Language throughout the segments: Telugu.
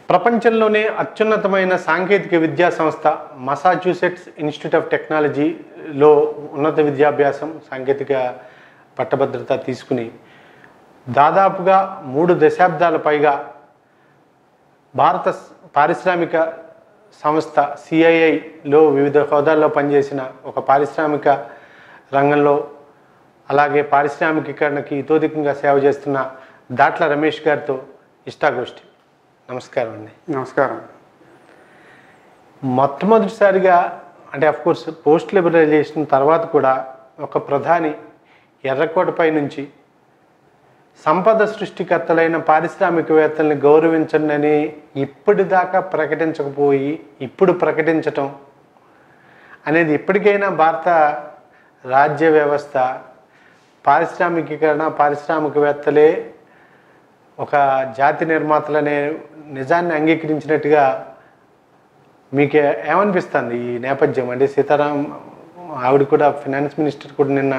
ప్రపంచంలోనే అత్యున్నతమైన సాంకేతిక విద్యా సంస్థ మసాచ్యూసెట్స్ ఇన్స్టిట్యూట్ ఆఫ్ టెక్నాలజీలో ఉన్నత విద్యాభ్యాసం సాంకేతిక పట్టభద్రత తీసుకుని దాదాపుగా మూడు దశాబ్దాల పైగా భారత స్- పారిశ్రామిక సంస్థ సిఐఐలో వివిధ హోదాల్లో పనిచేసిన ఒక పారిశ్రామిక రంగంలో అలాగే పారిశ్రామికీకరణకి ఇతోధికంగా సేవ చేస్తున్న దాట్ల రమేష్ గారితో ఇష్టాగోష్ఠి నమస్కారం అండి నమస్కారం మొట్టమొదటిసారిగా అంటే అఫ్ కోర్స్ పోస్ట్ లిబరలైజేషన్ తర్వాత కూడా ఒక ప్రధాని ఎర్రకోటపై నుంచి సంపద సృష్టికర్తలైన పారిశ్రామికవేత్తల్ని గౌరవించండి అని ఇప్పటిదాకా ప్రకటించకపోయి ఇప్పుడు ప్రకటించటం అనేది ఇప్పటికైనా భారత రాజ్య వ్యవస్థ పారిశ్రామికీకరణ పారిశ్రామికవేత్తలే ఒక జాతి నిర్మాతలనే నిజాన్ని అంగీకరించినట్టుగా మీకు ఏమనిపిస్తుంది ఈ నేపథ్యం అంటే సీతారాం ఆవిడ కూడా ఫినాన్స్ మినిస్టర్ కూడా నిన్న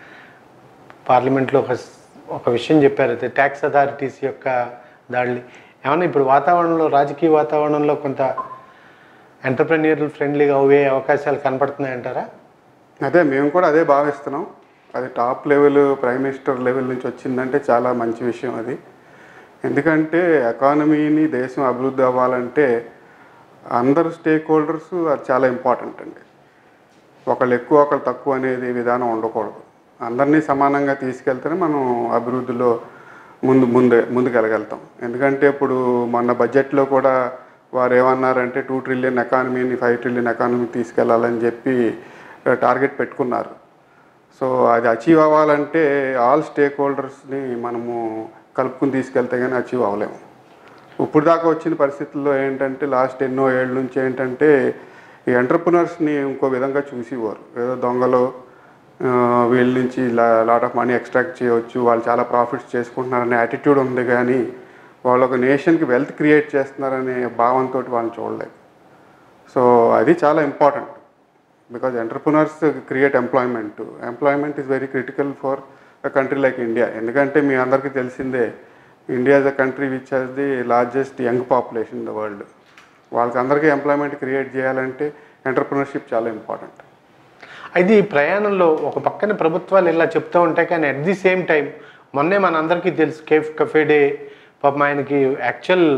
పార్లమెంట్లో ఒక ఒక విషయం చెప్పారు అయితే ట్యాక్స్ అథారిటీస్ యొక్క దాడిని ఏమన్నా ఇప్పుడు వాతావరణంలో రాజకీయ వాతావరణంలో కొంత ఎంటర్ప్రెన్యూరల్ ఫ్రెండ్లీగా అయ్యే అవకాశాలు కనపడుతున్నాయంటారా అదే మేము కూడా అదే భావిస్తున్నాం అది top level prime minister level నుంచి వచ్చిందంటే చాలా మంచి విషయం అది ఎందుకంటే ఎకానమీని దేశం అభివృద్ధి అవ్వాలంటే అందరు స్టేక్ హోల్డర్స్ అది చాలా ఇంపార్టెంట్ అండి ఒకళ్ళు ఎక్కువ ఒకళ్ళు తక్కువ అనేది విధానం ఉండకూడదు అందరినీ సమానంగా తీసుకెళ్తేనే మనం అభివృద్ధిలో ముందు ముందే ముందుకెళ్ళగలుగుతాం ఎందుకంటే ఇప్పుడు మొన్న బడ్జెట్లో కూడా వారు ఏమన్నారంటే టూ ట్రిలియన్ ఎకానమీని ఫైవ్ ట్రిలియన్ ఎకానమీ తీసుకెళ్లాలని చెప్పి టార్గెట్ పెట్టుకున్నారు సో అది అచీవ్ అవ్వాలంటే ఆల్ స్టేక్ హోల్డర్స్ని మనము కలుపుకుని తీసుకెళ్తే కానీ అచీవ్ అవ్వలేము ఇప్పుడు దాకా వచ్చిన పరిస్థితుల్లో ఏంటంటే లాస్ట్ ఎన్నో ఏళ్ళ నుంచి ఏంటంటే ఈ ఎంటర్ప్రినర్స్ని ఇంకో విధంగా చూసేవారు ఏదో దొంగలు ఆ, వీళ్ళ నుంచి లాట్ ఆఫ్ మనీ ఎక్స్ట్రాక్ట్ చేయవచ్చు వాళ్ళు చాలా ప్రాఫిట్స్ చేసుకుంటున్నారనే యాటిట్యూడ్ ఉంది కానీ వాళ్ళు ఒక నేషన్కి వెల్త్ క్రియేట్ చేస్తున్నారనే భావంతో వాళ్ళని చూడలేదు సో అది చాలా important because entrepreneurs create employment employment is very critical for a country like India ఎందుకంటే మీ అందరికీ తెలిసిందే India is a country which has the largest young population in the world వాళ్ళకి అందరికీ ఎంప్లాయ్మెంట్ క్రియేట్ చేయాలంటే ఎంటర్ప్రినర్షిప్ చాలా ఇంపార్టెంట్ అయితే ఈ ప్రయాణంలో ఒక పక్కన ప్రభుత్వాలు ఇలా చెప్తూ ఉంటాయి కానీ అట్ ది సేమ్ టైం మొన్నే మనందరికీ తెలుసు కేఫ్ కఫేడే పాపం ఆయనకి యాక్చువల్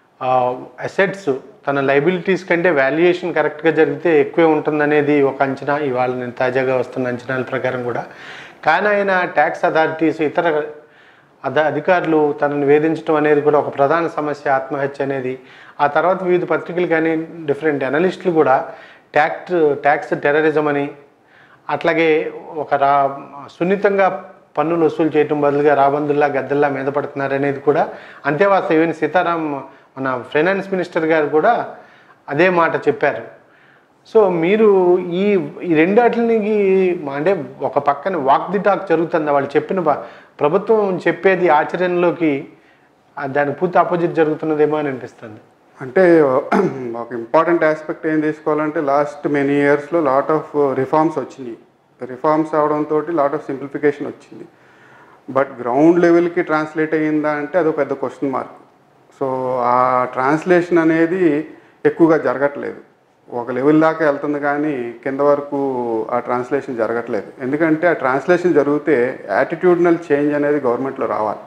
అసెట్స్ తన లైబిలిటీస్ కంటే వాల్యుయేషన్ కరెక్ట్గా జరిగితే ఎక్కువే ఉంటుందనేది ఒక అంచనా ఇవాళ నేను తాజాగా వస్తున్న అంచనాల ప్రకారం కూడా కానీ ఆయన ట్యాక్స్ అథారిటీస్ ఇతర అద అధికారులు తనను వేధించడం అనేది కూడా ఒక ప్రధాన సమస్య ఆత్మహత్య అనేది ఆ తర్వాత వివిధ పత్రికలు కానీ డిఫరెంట్ అనలిస్టులు కూడా ట్యాక్స్ ట్యాక్స్ టెర్రరిజం అని అట్లాగే ఒక రా సున్నితంగా పన్నులు వసూలు చేయటం బదులుగా రాబందుల్లా గద్దల్లా మీద పడుతున్నారు అనేది కూడా అంతే వాస్తవం ఈవెన్ సీతారాం మన ఫైనాన్స్ మినిస్టర్ గారు కూడా అదే మాట చెప్పారు సో మీరు ఈ ఈ రెండాటికి అంటే ఒక పక్కన వాక్ ది టాక్ జరుగుతుంది వాళ్ళు చెప్పిన ప- ప్రభుత్వం చెప్పేది ఆచరణలోకి ఆ దానికి పూర్తి ఆపోజిట్ జరుగుతున్నదేమో అని అనిపిస్తుంది అంటే ఒక ఇంపార్టెంట్ ఆస్పెక్ట్ ఏం తీసుకోవాలంటే లాస్ట్ మెనీ ఇయర్స్లో లాట్ ఆఫ్ రిఫార్మ్స్ వచ్చినాయి రిఫార్మ్స్ అవడంతో లాట్ ఆఫ్ సింప్లిఫికేషన్ వచ్చింది బట్ గ్రౌండ్ లెవెల్కి ట్రాన్స్లేట్ అయ్యిందా అంటే అదో పెద్ద క్వశ్చన్ మార్క్ సో ఆ ట్రాన్స్లేషన్ అనేది ఎక్కువగా జరగట్లేదు ఒక లెవెల్ దాకా వెళ్తుంది కానీ కింద వరకు ఆ ట్రాన్స్లేషన్ జరగట్లేదు ఎందుకంటే ఆ ట్రాన్స్లేషన్ జరిగితే యాటిట్యూడ్నల్ చేంజ్ అనేది గవర్నమెంట్లో రావాలి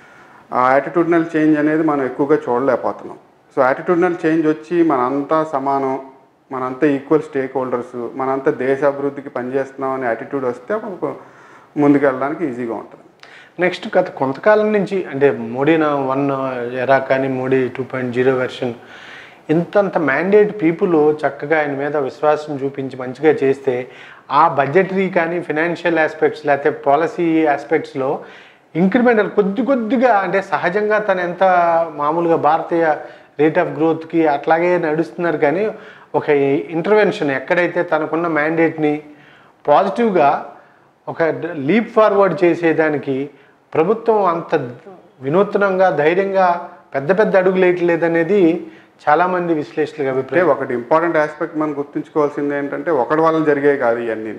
ఆ యాటిట్యూడ్నల్ చేంజ్ అనేది మనం ఎక్కువగా చూడలేకపోతున్నాం సో యాటిట్యూడ్నల్ చేంజ్ వచ్చి మనంతా సమానం మనంతా ఈక్వల్ స్టేక్ హోల్డర్స్ మనంతా దేశ అభివృద్ధికి పనిచేస్తున్నాం అనే యాటిట్యూడ్ వస్తే అప్పుడు ముందుకు వెళ్ళడానికి ఈజీగా ఉంటుంది నెక్స్ట్ గత కొంతకాలం నుంచి అంటే మోడీ నా వన్ ఎరా కానీ Modi two point zero version ఇంతంత మ్యాండేట్ పీపుల్ చక్కగా ఆయన మీద విశ్వాసం చూపించి మంచిగా చేస్తే ఆ బడ్జెటరీ కానీ ఫినాన్షియల్ ఆస్పెక్ట్స్ లేకపోతే పాలసీ ఆస్పెక్ట్స్లో ఇంక్రిమెంటల్ కొద్ది కొద్దిగా అంటే సహజంగా తను ఎంత మామూలుగా భారతీయ రేట్ ఆఫ్ గ్రోత్కి అట్లాగే నడుస్తున్నారు కానీ ఒక ఇంటర్వెన్షన్ ఎక్కడైతే తనకున్న మ్యాండేట్ని పాజిటివ్గా ఒక లీప్ ఫార్వర్డ్ చేసేదానికి ప్రభుత్వం అంత వినూత్నంగా ధైర్యంగా పెద్ద పెద్ద అడుగులు వేయట్లేదనేది చాలామంది విశ్లేషకులకు అంటే అభిప్రాయం ఒకటి ఇంపార్టెంట్ ఆస్పెక్ట్ మనం గుర్తుంచుకోవాల్సింది ఏంటంటే ఒకటి వల్ల జరిగే కాదు ఇవన్నీ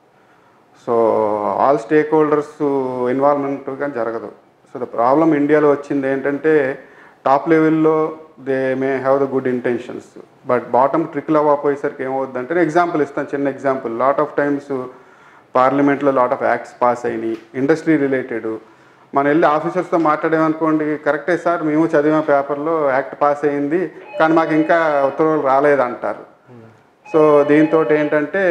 సో ఆల్ స్టేక్ హోల్డర్స్ ఇన్వాల్వ్మెంట్గా జరగదు సో ద ప్రాబ్లం ఇండియాలో వచ్చింది ఏంటంటే టాప్ లెవెల్లో they may have the good intentions but bottom trickle అవ్వపోయేసరికి ఏమవుద్దంటే ఎగ్జాంపుల్ ఇస్తాను చిన్న ఎగ్జాంపుల్ లాట్ ఆఫ్ టైమ్స్ పార్లమెంట్లో లాట్ ఆఫ్ యాక్ట్స్ పాస్ అయినాయి ఇండస్ట్రీ రిలేటెడ్ మనం వెళ్ళి ఆఫీసర్స్తో మాట్లాడామనుకోండి కరెక్టే సార్ మేము చదివిన పేపర్లో యాక్ట్ పాస్ అయింది కానీ మాకు ఇంకా ఉత్తర్వులు రాలేదంటారు సో దీంతో ఏంటంటే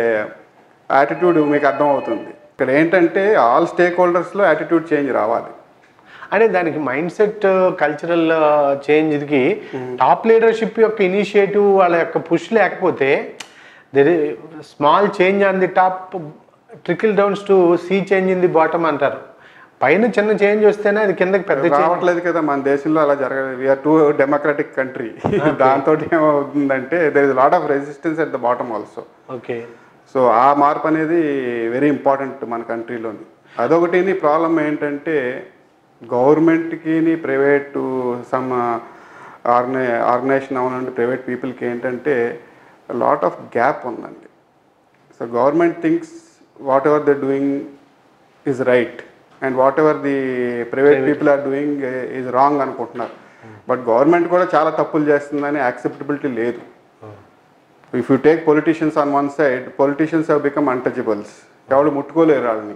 యాటిట్యూడ్ మీకు అర్థమవుతుంది ఇక్కడ ఏంటంటే ఆల్ స్టేక్ హోల్డర్స్లో యాటిట్యూడ్ చేంజ్ రావాలి అంటే దానికి మైండ్ సెట్ కల్చరల్ చేంజ్కి టాప్ లీడర్షిప్ యొక్క ఇనిషియేటివ్ వాళ్ళ యొక్క పుష్ లేకపోతే there small change on the top trickle downs to see change in the bottom అంటారు పైన చిన్న చేంజ్ వస్తేనే అది కిందకి పెద్ద చేంజ్ రావట్లేదు కదా మన దేశంలో అలా జరగదు వీఆర్ టూ డెమోక్రాటిక్ కంట్రీ దాంతో ఏమవుతుందంటే there is lot of resistance at the bottom also okay so ఆ మార్పు అనేది వెరీ ఇంపార్టెంట్ మన కంట్రీలోని అదొకటి ప్రాబ్లం ఏంటంటే గవర్నమెంట్కి ప్రైవేటు సమ్ ఆర్గనై ఆర్గనైజేషన్ అవునండి ప్రైవేట్ పీపుల్కి ఏంటంటే లాట్ ఆఫ్ గ్యాప్ ఉందండి so government things whatever the doing is right and whatever the private people are doing is wrong అనుకుంటున్నారు బట్ గవర్నమెంట్ కూడా చాలా తప్పులు చేస్తుందని యాక్సెప్టబిలిటీ లేదు if you take politicians on one side politicians have become untouchables ఎవరు ముట్టుకోలేరు వాళ్ళని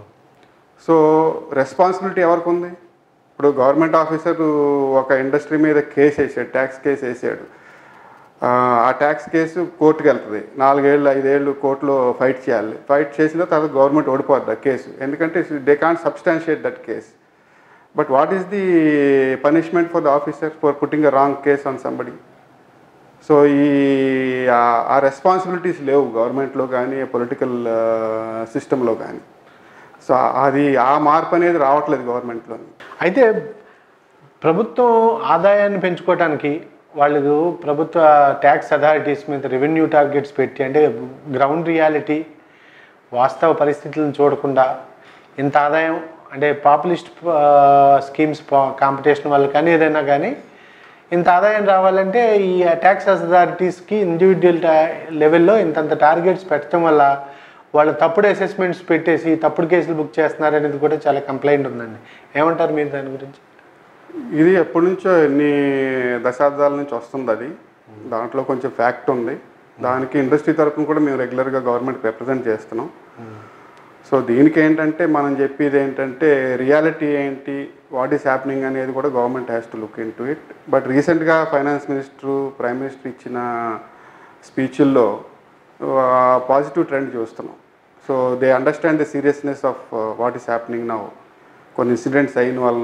సో రెస్పాన్సిబిలిటీ ఎవరికి ఉంది ఇప్పుడు గవర్నమెంట్ ఆఫీసర్ ఒక ఇండస్ట్రీ మీద కేసు వేసాడు ట్యాక్స్ కేసు వేసాడు ఆ, ఆ ట్యాక్స్ కేసు కోర్టుకి వెళ్తుంది నాలుగేళ్ళు ఐదేళ్ళు కోర్టులో ఫైట్ చేయాలి ఫైట్ చేసిన తర్వాత గవర్నమెంట్ ఓడిపోద్ది ఆ కేసు ఎందుకంటే they can't substantiate that case but what is the punishment for the officer for putting a wrong case on somebody so ఈ ఆ- ఆ రెస్పాన్సిబిలిటీస్ లేవు గవర్నమెంట్లో కానీ పొలిటికల్ సిస్టంలో కానీ సో అది ఆ మార్పు అనేది రావట్లేదు గవర్నమెంట్లో అయితే ప్రభుత్వం ఆదాయాన్ని పెంచుకోవడానికి వాళ్ళు ప్రభుత్వ ట్యాక్స్ అథారిటీస్ మీద రెవెన్యూ టార్గెట్స్ పెట్టి అంటే గ్రౌండ్ రియాలిటీ వాస్తవ పరిస్థితులను చూడకుండా ఇంత ఆదాయం అంటే పాపులిస్ట్ స్కీమ్స్ కాంపిటీషన్ వల్ల కానీ ఏదైనా కానీ ఇంత ఆదాయం రావాలంటే ఈ ట్యాక్స్ అథారిటీస్కి ఇండివిజువల్ లెవెల్లో ఇంతంత టార్గెట్స్ పెట్టడం వల్ల వాళ్ళు తప్పుడు అసెస్మెంట్స్ పెట్టేసి తప్పుడు కేసులు బుక్ చేస్తున్నారు అనేది కూడా చాలా కంప్లైంట్ ఉందండి ఏమంటారు మీరు దాని గురించి ఇది ఎప్పటి నుంచో ఎన్ని దశాబ్దాల నుంచి వస్తుంది అది దాంట్లో కొంచెం ఫ్యాక్ట్ ఉంది దానికి ఇండస్ట్రీ తరఫున కూడా మేము రెగ్యులర్గా గవర్నమెంట్ రిప్రజెంట్ చేస్తున్నాం సో దీనికి ఏంటంటే మనం చెప్పేది ఏంటంటే రియాలిటీ ఏంటి వాట్ ఈస్ హ్యాపెనింగ్ అనేది కూడా government has to look into it but రీసెంట్గా ఫైనాన్స్ మినిస్టరు ప్రైమ్ మినిస్టర్ ఇచ్చిన స్పీచ్ల్లో పాజిటివ్ ట్రెండ్ చూస్తున్నాం so they understand the seriousness of what is happening now కొన్ని ఇన్సిడెంట్స్ అయిన వలన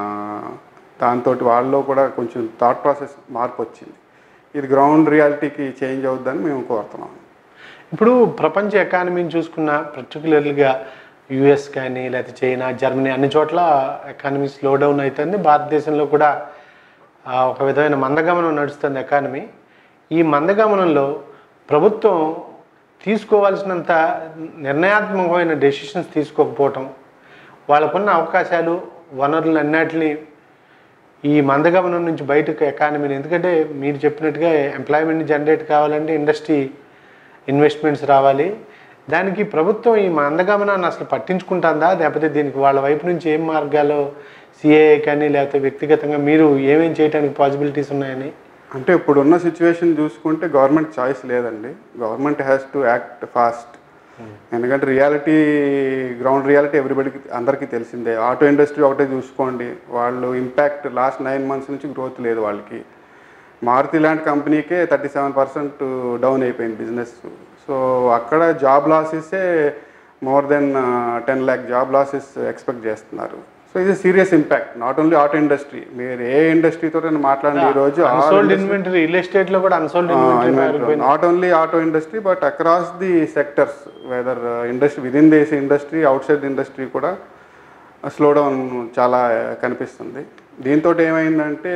దాంతో వాళ్ళలో కూడా కొంచెం థాట్ ప్రాసెస్ మార్పు వచ్చింది ఇది గ్రౌండ్ రియాలిటీకి చేంజ్ అవుద్దని మేము కోరుతున్నాం ఇప్పుడు ప్రపంచ ఎకానమీని చూసుకున్న పర్టికులర్గా యుఎస్ కానీ లేకపోతే చైనా జర్మనీ అన్ని చోట్ల ఎకానమీ స్లో డౌన్ అవుతుంది భారతదేశంలో కూడా ఆ, ఒక విధమైన మందగమనం నడుస్తుంది ఎకానమీ ఈ మందగమనంలో ప్రభుత్వం తీసుకోవాల్సినంత నిర్ణయాత్మకమైన డెసిషన్స్ తీసుకోకపోవటం వాళ్ళకున్న అవకాశాలు వనరులు అన్నిటిని ఈ మందగమనం నుంచి బయటకు ఎకానమీని ఎందుకంటే మీరు చెప్పినట్టుగా ఎంప్లాయ్మెంట్ జనరేట్ కావాలంటే ఇండస్ట్రీ ఇన్వెస్ట్మెంట్స్ రావాలి దానికి ప్రభుత్వం ఈ మందగమనాన్ని అసలు పట్టించుకుంటుందా లేకపోతే దీనికి వాళ్ళ వైపు నుంచి ఏం మార్గాలు సిఏఏ కానీ లేకపోతే వ్యక్తిగతంగా మీరు ఏమేం చేయడానికి పాసిబిలిటీస్ ఉన్నాయని అంటే ఇప్పుడున్న సిచ్యువేషన్ చూసుకుంటే గవర్నమెంట్ చాయిస్ లేదండి government has to act fast ఎందుకంటే రియాలిటీ గ్రౌండ్ రియాలిటీ ఎవ్రీబడికి అందరికీ తెలిసిందే ఆటో ఇండస్ట్రీ ఒకటే చూసుకోండి వాళ్ళు ఇంపాక్ట్ లాస్ట్ నైన్ మంత్స్ నుంచి గ్రోత్ లేదు వాళ్ళకి మారుతి లాంటి కంపెనీకే థర్టీ సెవెన్ పర్సెంట్ డౌన్ అయిపోయింది బిజినెస్ సో అక్కడ జాబ్ లాసెసే more than ten lakh job losses expect చేస్తున్నారు సో ఇది serious impact not only auto industry మీరు ఏ ఇండస్ట్రీతో మాట్లాడండి ఈ రోజు all unsold industry- inventory real estate లో కూడా unsold inventory not only auto industry but across the sectors whether industry within దేశ ఇండస్ట్రీ అవుట్ సైడ్ ఇండస్ట్రీ కూడా స్లో డౌన్ చాలా కనిపిస్తుంది దీంతో ఏమైందంటే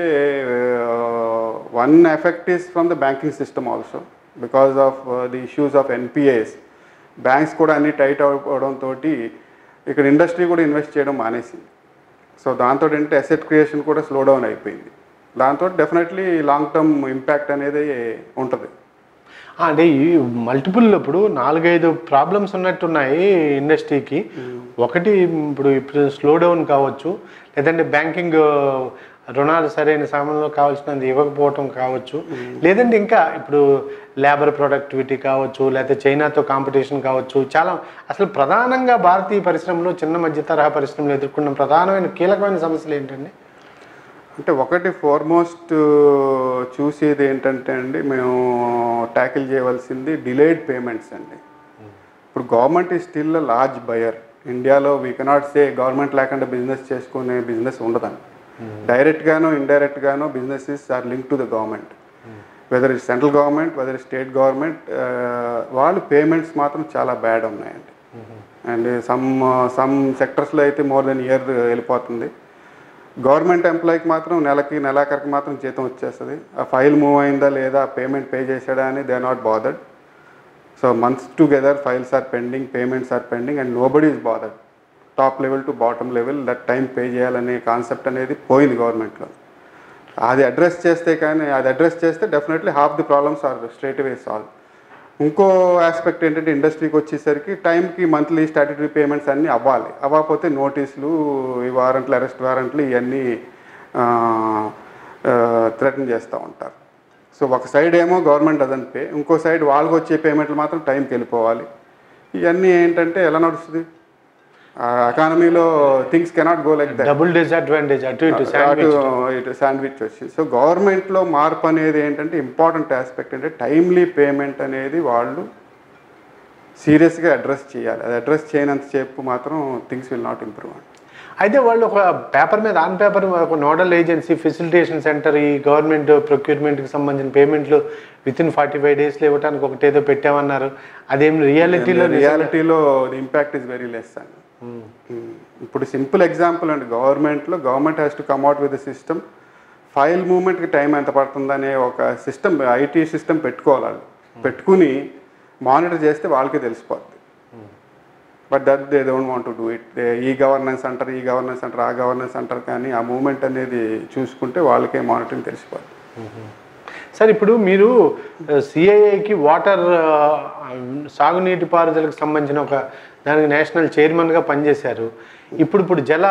one effect is from the banking system also because of the issues of NPAs banks కూడా అన్ని టైట్ అవడంతో ఇక్కడ ఇండస్ట్రీ కూడా ఇన్వెస్ట్ చేయడం మానేసింది సో దాంతో ఏంటంటే అసెట్ క్రియేషన్ కూడా స్లో డౌన్ అయిపోయింది దాంతో డెఫినెట్లీ లాంగ్ టర్మ్ ఇంపాక్ట్ అనేది ఉంటుంది అంటే ఈ మల్టిపుల్ ఇప్పుడు నాలుగైదు ప్రాబ్లమ్స్ ఉన్నట్టున్నాయి ఇండస్ట్రీకి ఒకటి ఇప్పుడు ఇప్పుడు స్లో డౌన్ కావచ్చు లేదంటే బ్యాంకింగ్ రుణాలు సరైన సమయంలో కావాల్సినంత ఇవ్వకపోవటం కావచ్చు లేదంటే ఇంకా ఇప్పుడు లేబర్ ప్రొడక్టివిటీ కావచ్చు లేకపోతే చైనాతో కాంపిటీషన్ కావచ్చు చాలా అసలు ప్రధానంగా భారతీయ పరిశ్రమలో చిన్న మధ్య తరహా పరిశ్రమలు ఎదుర్కొన్న ప్రధానమైన కీలకమైన సమస్యలు ఏంటండి అంటే ఒకటి ఫార్మోస్ట్ చూసేది ఏంటంటే అండి మేము ట్యాకిల్ చేయవలసింది డిలేడ్ పేమెంట్స్ అండి ఇప్పుడు గవర్నమెంట్ ఈ స్టిల్ లార్జ్ బయర్ ఇండియాలో వీ కెనాట్ సే గవర్నమెంట్ లేకుండా బిజినెస్ చేసుకునే బిజినెస్ ఉండదండి డైరెక్ట్గాను ఇండైరెక్ట్గాను businesses are link to the government whether it central government whether state government వాళ్ళు పేమెంట్స్ మాత్రం చాలా బ్యాడ్ ఉన్నాయండి అండ్ సమ్ సమ్ సెక్టర్స్లో అయితే మోర్ దెన్ ఇయర్ వెళ్ళిపోతుంది గవర్నమెంట్ ఎంప్లాయీకి మాత్రం నెలకి నెలాఖరికి మాత్రం జీతం వచ్చేస్తుంది ఆ ఫైల్ మూవ్ అయిందా లేదా పేమెంట్ పే చేసాడా అని they not bothered so months together files are pending payments are pending and nobody is bothered top level to bottom level that time pay చేయాలనే కాన్సెప్ట్ అనేది పోయింది గవర్నమెంట్లో అది అడ్రస్ చేస్తే కానీ అది అడ్రస్ చేస్తే definitely half the problems are straight away solve ఇంకో ఆస్పెక్ట్ ఏంటంటే ఇండస్ట్రీకి వచ్చేసరికి టైంకి మంత్లీ స్టాట్యుటరీ పేమెంట్స్ అన్నీ అవ్వాలి అవ్వకపోతే నోటీసులు ఈ వారెంట్లు అరెస్ట్ వారెంట్లు ఇవన్నీ థ్రెటన్ చేస్తూ ఉంటారు సో ఒక సైడ్ ఏమో గవర్నమెంట్ డజన్ పే ఇంకో సైడ్ వాళ్ళకి వచ్చే పేమెంట్లు మాత్రం టైంకి వెళ్ళిపోవాలి ఇవన్నీ ఏంటంటే ఎలా నడుస్తుంది ఎకానమీలో things cannot go like that double disadvantage అటు ఇటు అటు శాండ్విచ్ ఇటు శాండ్విచ్ వచ్చింది సో గవర్నమెంట్లో మార్పు అనేది ఏంటంటే ఇంపార్టెంట్ ఆస్పెక్ట్ అంటే టైమ్లీ పేమెంట్ అనేది వాళ్ళు సీరియస్గా అడ్రస్ చేయాలి అది అడ్రస్ చేయనంత సేపు మాత్రం థింగ్స్ విల్ నాట్ ఇంప్రూవ్ అండి అయితే వాళ్ళు ఒక పేపర్ మీద ఆన్ పేపర్ ఒక నోడల్ ఏజెన్సీ ఫెసిలిటేషన్ సెంటర్ ఈ గవర్నమెంట్ ప్రొక్యూర్మెంట్కి సంబంధించిన పేమెంట్లు విత్ ఇన్ ఫార్టీ ఫైవ్ డేస్లో ఇవ్వడానికి ఒకటి ఏదో పెట్టామన్నారు అదేం రియాలిటీలో రియాలిటీలో the impact is very less అండి ఇప్పుడు సింపుల్ ఎగ్జాంపుల్ అండి గవర్నమెంట్లో government has to come out with system file మూమెంట్కి టైం ఎంత పడుతుందనే ఒక సిస్టమ్ ఐటీ సిస్టమ్ పెట్టుకోవాలి వాళ్ళు పెట్టుకుని మానిటర్ చేస్తే వాళ్ళకే తెలిసిపోద్ది but that they don't want to do it e governance అంటారు ఈ గవర్నెన్స్ అంటారు ఆ గవర్నెన్స్ అంటారు కానీ ఆ మూమెంట్ అనేది చూసుకుంటే వాళ్ళకే మానిటరింగ్ తెలిసిపోద్ది సార్ ఇప్పుడు మీరు సిఐఏకి వాటర్ సాగునీటి పారుదలకు సంబంధించిన ఒక దానికి నేషనల్ చైర్మన్గా పనిచేశారు ఇప్పుడు ఇప్పుడు జల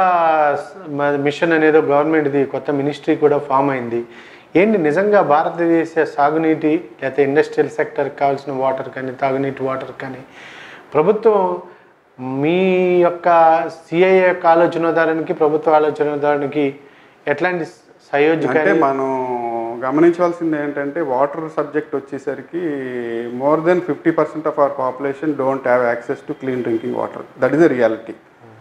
మ- మిషన్ అనేది గవర్నమెంట్ది కొత్త మినిస్ట్రీ కూడా ఫామ్ అయింది ఏంటి నిజంగా భారతదేశ సాగునీటి లేకపోతే ఇండస్ట్రియల్ సెక్టర్కి కావాల్సిన వాటర్ కానీ తాగునీటి వాటర్ కానీ ప్రభుత్వం మీ యొక్క సిఐఏ యొక్క ఆలోచనదారానికి ప్రభుత్వ ఆలోచనదారానికి ఎట్లాంటి సయోధ్య అంటే మనం గమనించవలసింది ఏంటంటే వాటర్ సబ్జెక్ట్ వచ్చేసరికి more than fifty percent of our population don't have access to clean drinking water that is the reality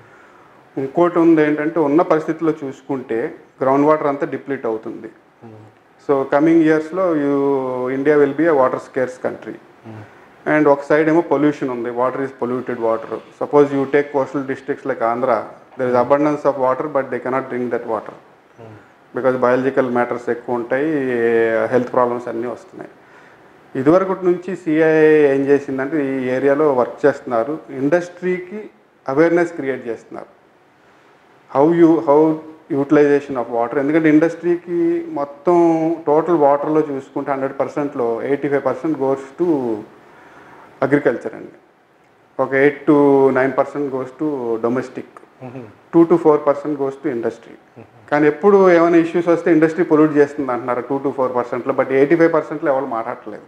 ఇంకోటి ఉంది ఏంటంటే ఉన్న పరిస్థితుల్లో చూసుకుంటే గ్రౌండ్ వాటర్ అంతా డిప్లీట్ అవుతుంది సో కమింగ్ ఇయర్స్లో you India will be a water scarce country and ఒక సైడ్ ఏమో పొల్యూషన్ ఉంది water is polluted water suppose you take coastal districts like Andhra there is abundance of water but they cannot drink that water because biological matters ఎక్కువ ఉంటాయి హెల్త్ ప్రాబ్లమ్స్ అన్నీ వస్తున్నాయి ఇదివరకు నుంచి సిఐఏ ఏం చేసిందంటే ఈ ఏరియాలో వర్క్ చేస్తున్నారు ఇండస్ట్రీకి అవేర్నెస్ క్రియేట్ చేస్తున్నారు how you how utilization of water ఎందుకంటే ఇండస్ట్రీకి మొత్తం టోటల్ వాటర్లో చూసుకుంటే హండ్రెడ్ పర్సెంట్లో eighty five percent goes to agriculture అండి ఒక eight to nine percent goes to domestic two to four percent goes to industry కానీ ఎప్పుడు ఏమైనా ఇష్యూస్ వస్తే ఇండస్ట్రీ పొల్యూట్ చేస్తుంది అంటున్నారు టూ టు ఫోర్ పర్సెంట్లో బట్ ఎయిటీ ఫైవ్ పర్సెంట్లో ఎవరు మాట్లాడట్లేదు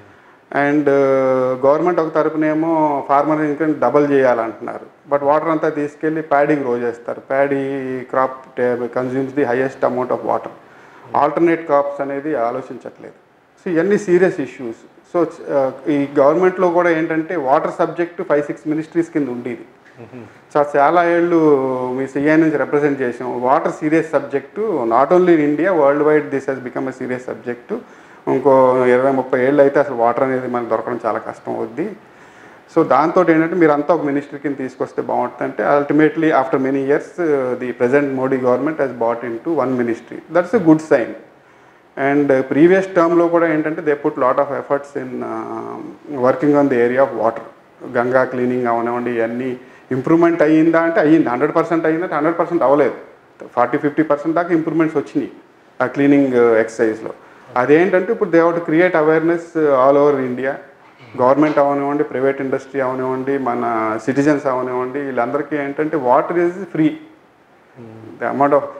అండ్ గవర్నమెంట్ ఒక తరపునేమో farmer income double చేయాలంటున్నారు but water అంతా తీసుకెళ్ళి ప్యాడీ గ్రో చేస్తారు paddy crop consumes the highest amount of water alternate crops అనేది ఆలోచించట్లేదు సో ఇవన్నీ సీరియస్ ఇష్యూస్ సో ఈ గవర్నమెంట్లో కూడా ఏంటంటే water subject five six ministries కింద ఉండేది సో చాలా ఏళ్ళు మీ సిఐ నుంచి రిప్రజెంట్ చేసాం water serious subject not only in India worldwide this has become a serious subject ఇంకో ఇరవై ముప్పై ఏళ్ళు అయితే అసలు వాటర్ అనేది మనకు దొరకడం చాలా కష్టం అవుద్ది సో దాంతో ఏంటంటే మీరు అంతా ఒక మినిస్ట్రీ కింద తీసుకొస్తే బాగుంటుంది అంటే ultimately after many years the present Modi government has brought into one ministry that's a good sign and previous టర్మ్లో కూడా ఏంటంటే they put lot of efforts in working on the area of water Ganga cleaning అవనివ్వండి ఇవన్నీ ఇంప్రూవ్మెంట్ అయ్యిందా అంటే అయ్యింది హండ్రెడ్ పర్సెంట్ అయ్యిందంటే హండ్రెడ్ పర్సెంట్ అవ్వలేదు ఫార్టీ ఫిఫ్టీ పర్సెంట్ దాకా ఇంప్రూవ్మెంట్స్ వచ్చినాయి ఆ క్లీనింగ్ ఎక్సర్సైజ్లో అదేంటంటే ఇప్పుడు they to create awareness all over India government అవనివ్వండి ప్రైవేట్ ఇండస్ట్రీ అవనివ్వండి మన సిటిజన్స్ అవనివ్వండి వీళ్ళందరికీ ఏంటంటే water is free the amount of so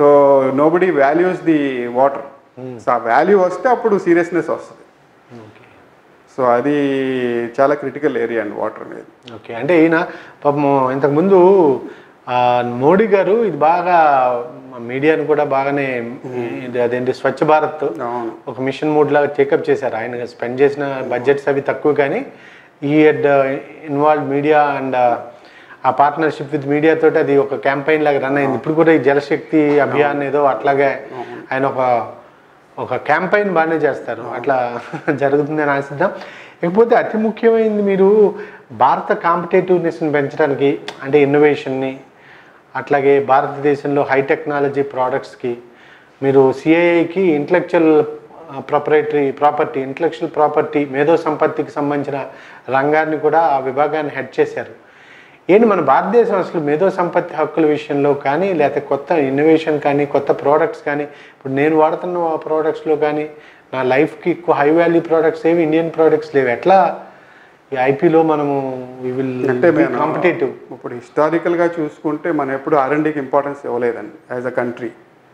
so nobody values the water so ఆ వాల్యూ వస్తే అప్పుడు సీరియస్నెస్ వస్తుంది ఓకే సో అది చాలా క్రిటికల్ ఏరియా అండి వాటర్ అనేది ఓకే అంటే ఈయన పాపం ఇంతకుముందు ఆ, మోడీ గారు ఇది బాగా మీడియాను కూడా బాగానే ఇది అదేంటి స్వచ్ఛ భారత్ అవును ఒక మిషన్ మూడ్ లాగా చెకప్ చేశారు ఆయన స్పెండ్ చేసిన బడ్జెట్స్ అవి తక్కువ కానీ ఈ హెడ్ ఇన్వాల్వ్ మీడియా అండ్ ఆ పార్ట్నర్షిప్ విత్ మీడియా తోటి అది ఒక క్యాంపెయిన్ లాగా రన్ అయింది ఇప్పుడు కూడా ఈ జలశక్తి అభియాన్ ఏదో అట్లాగే ఆయన ఒక ఒక క్యాంపెయిన్ బాగానే చేస్తారు అట్లా జరుగుతుందని ఆశిద్దాం ఇకపోతే అతి ముఖ్యమైనది మీరు భారత కాంపిటేటివ్నెస్ని పెంచడానికి అంటే ఇన్నోవేషన్ని అట్లాగే భారతదేశంలో హై టెక్నాలజీ ప్రోడక్ట్స్కి మీరు సిఐఐకి intellectual proprietary property intellectual property మేధో సంపత్తికి సంబంధించిన రంగాన్ని కూడా ఆ విభాగాన్ని హెడ్ చేశారు ఏంటి మన భారతదేశం అసలు మేధో సంపత్తి హక్కుల విషయంలో కానీ లేకపోతే కొత్త ఇన్నోవేషన్ కానీ కొత్త ప్రోడక్ట్స్ కానీ ఇప్పుడు నేను వాడుతున్న ప్రోడక్ట్స్లో కానీ నా లైఫ్కి ఎక్కువ హై వాల్యూ ప్రోడక్ట్స్ ఏవి ఇండియన్ ప్రోడక్ట్స్ లేవు ఎట్లా ఈ ఐపీలో మనము వి విల్ అంటే మేము కాంపిటేటివ్ ఇప్పుడు హిస్టారికల్గా చూసుకుంటే మనం ఎప్పుడు ఆర్ఎండ్కి ఇంపార్టెన్స్ ఇవ్వలేదండి యాజ్ అ కంట్రీ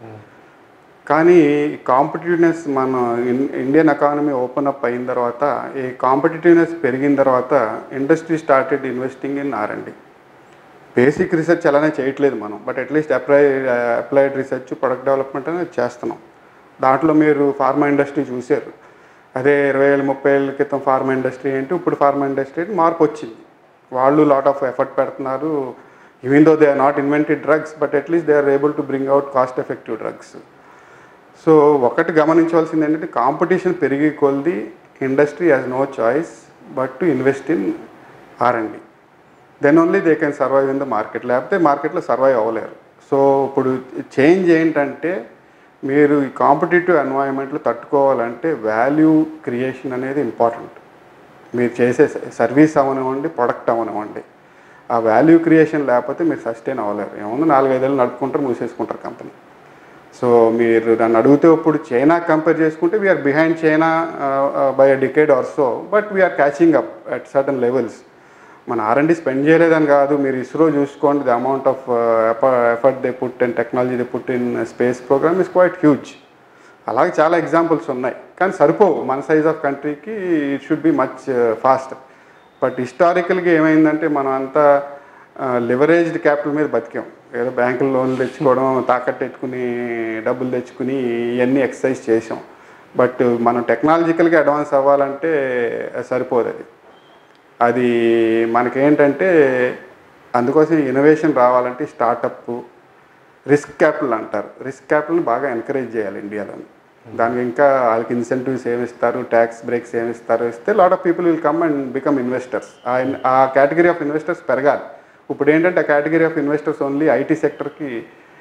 కానీ కాంపిటేటివ్నెస్ మన ఇన్- ఇండియన్ ఎకానమీ ఓపెన్ అప్ అయిన తర్వాత ఈ కాంపిటేటివ్నెస్ పెరిగిన తర్వాత industry started investing in R and D basic research అలానే చేయట్లేదు మనం but at least apply applied research product development అనేది చేస్తున్నాం దాంట్లో మీరు ఫార్మా ఇండస్ట్రీ చూశారు అదే ఇరవై ఏళ్ళు ముప్పై ఏళ్ళ క్రితం ఫార్మా ఇండస్ట్రీ ఏంటి ఇప్పుడు ఫార్మా ఇండస్ట్రీ ఏంటి మార్పు వచ్చింది వాళ్ళు లాట్ ఆఫ్ ఎఫర్ట్ పెడుతున్నారు even though they are not invented drugs but at least they are able to bring out cost effective drugs so ఒకటి గమనించవలసింది ఏంటంటే కాంపిటీషన్ పెరిగి కొలిది industry has no choice but to invest in R and D then only they can survive in the market లేకపోతే మార్కెట్లో సర్వైవ్ అవ్వలేరు సో ఇప్పుడు చేంజ్ ఏంటంటే మీరు ఈ కాంపిటేటివ్ ఎన్వైరన్మెంట్లో తట్టుకోవాలంటే వాల్యూ క్రియేషన్ అనేది ఇంపార్టెంట్ మీరు చేసే సర్వీస్ అవనివ్వండి ప్రొడక్ట్ అవనివ్వండి ఆ వాల్యూ క్రియేషన్ లేకపోతే మీరు సస్టైన్ అవ్వలేరు ఏముంది నాలుగైదేళ్ళు నడుపుకుంటారు మూసేసుకుంటారు కంపెనీ సో మీరు నన్ను అడిగితే ఇప్పుడు చైనా కంపేర్ చేసుకుంటే we are behind China by a decade or so but we are catching up at certain levels మన ఆర్ఎండి స్పెండ్ చేయలేదని కాదు మీరు ఇస్రో చూసుకోండి the amount of effort they put and technology they put in space programme is quite huge అలాగే చాలా ఎగ్జాంపుల్స్ ఉన్నాయి కానీ సరిపోవు మన సైజ్ ఆఫ్ కంట్రీకి it should be much fast but హిస్టారికల్గా ఏమైందంటే మనం అంతా లివరేజ్డ్ క్యాపిటల్ మీద బతికాం ఏదో బ్యాంకులు లోన్లు తెచ్చుకోవడం తాకట్టు పెట్టుకుని డబ్బులు తెచ్చుకుని ఇవన్నీ ఎక్సర్సైజ్ చేసాం బట్ మనం టెక్నాలజికల్గా అడ్వాన్స్ అవ్వాలంటే సరిపోదు అది అది మనకేంటంటే అందుకోసం ఇన్నోవేషన్ రావాలంటే స్టార్టప్ రిస్క్ క్యాపిటల్ అంటారు రిస్క్ క్యాపిటల్ని బాగా ఎంకరేజ్ చేయాలి ఇండియాలో దానికి ఇంకా వాళ్ళకి ఇన్సెంటివ్స్ ఏమి ఇస్తారు ట్యాక్స్ బ్రేక్స్ ఏమి ఇస్తారు ఇస్తే lot of people will come and become investors ఆ కేటగిరీ ఆఫ్ ఇన్వెస్టర్స్ పెరగాలి ఇప్పుడు ఏంటంటే ఆ category of investors only IT సెక్టర్కి